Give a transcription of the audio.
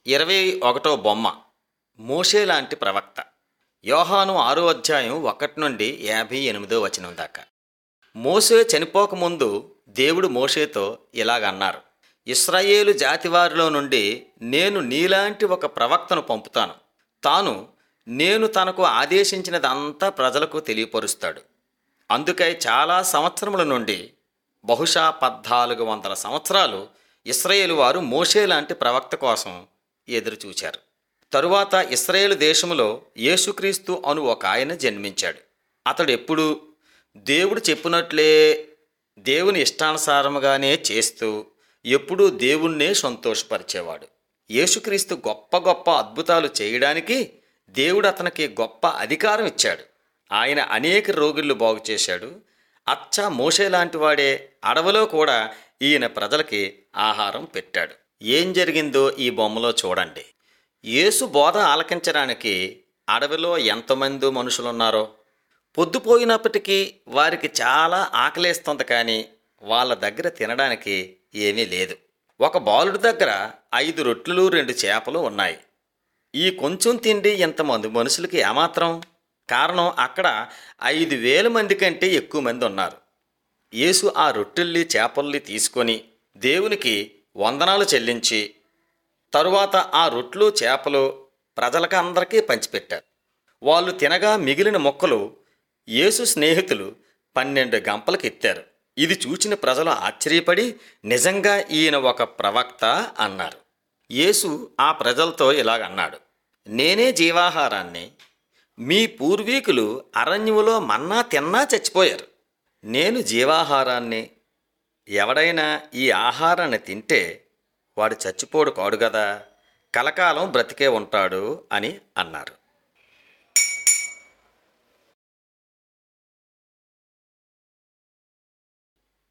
ఇరవై ఒకటో బొమ్మ మోషే లాంటి ప్రవక్త యోహాను ఆరో అధ్యాయం ఒకటి నుండి యాభై ఎనిమిదో వచనం దాకా మోసే చనిపోకముందు దేవుడు మోషేతో ఇలాగన్నారు ఇస్రాయేలు జాతివారిలో నుండి నేను నీలాంటి ఒక ప్రవక్తను పంపుతాను తాను నేను తనకు ఆదేశించినదంతా ప్రజలకు తెలియపరుస్తాడు అందుకై చాలా సంవత్సరముల నుండి బహుశా పద్నాలుగు వందల సంవత్సరాలు ఇస్రాయేలు వారు మోషే లాంటి ప్రవక్త కోసం ఎదురు చూశారు తరువాత ఇస్రాయేలు దేశంలో యేసుక్రీస్తు అను ఒక ఆయన జన్మించాడు అతడు ఎప్పుడు దేవుడు చెప్పినట్లే దేవుని ఇష్టానుసారముగానే చేస్తూ ఎప్పుడూ దేవుణ్ణే సంతోషపరిచేవాడు యేసుక్రీస్తు గొప్ప గొప్ప అద్భుతాలు చేయడానికి దేవుడు అతనికి గొప్ప అధికారం ఇచ్చాడు ఆయన అనేక రోగుళ్ళు బాగు చేశాడు అచ్చ మోషే లాంటి వాడే అడవిలో కూడా ఈయన ప్రజలకి ఆహారం పెట్టాడు ఏం జరిగిందో ఈ బొమ్మలో చూడండి యేసు బోధ ఆలకించడానికి అడవిలో ఎంతమంది మనుషులున్నారో పొద్దుపోయినప్పటికీ వారికి చాలా ఆకలేస్తుంది కానీ వాళ్ళ దగ్గర తినడానికి ఏమీ లేదు ఒక బాలుడి దగ్గర ఐదు రొట్టెలు రెండు చేపలు ఉన్నాయి ఈ కొంచెం తిండి ఇంతమంది మనుషులకి ఏమాత్రం కారణం అక్కడ ఐదు వేల మంది కంటే ఎక్కువ మంది ఉన్నారు యేసు ఆ రొట్టెల్ని చేపల్ని తీసుకొని దేవునికి వందనాలు చెల్లించి తరువాత ఆ రొట్లు చేపలు ప్రజలకు అందరికీ పంచిపెట్టారు వాళ్ళు తినగా మిగిలిన మొక్కలు యేసు స్నేహితులు పన్నెండు గంపలకు ఎత్తారు ఇది చూచిన ప్రజలు ఆశ్చర్యపడి నిజంగా ఈయన ఒక ప్రవక్త అన్నారు యేసు ఆ ప్రజలతో ఇలాగన్నాడు నేనే జీవాహారాన్ని మీ పూర్వీకులు అరణ్యములో మన్నా తిన్నా చచ్చిపోయారు నేను జీవాహారాన్ని ఎవడైనా ఈ ఆహారాన్ని తింటే వాడు చచ్చిపోడు కాడు కదా కలకాలం బ్రతికే ఉంటాడు అని అన్నారు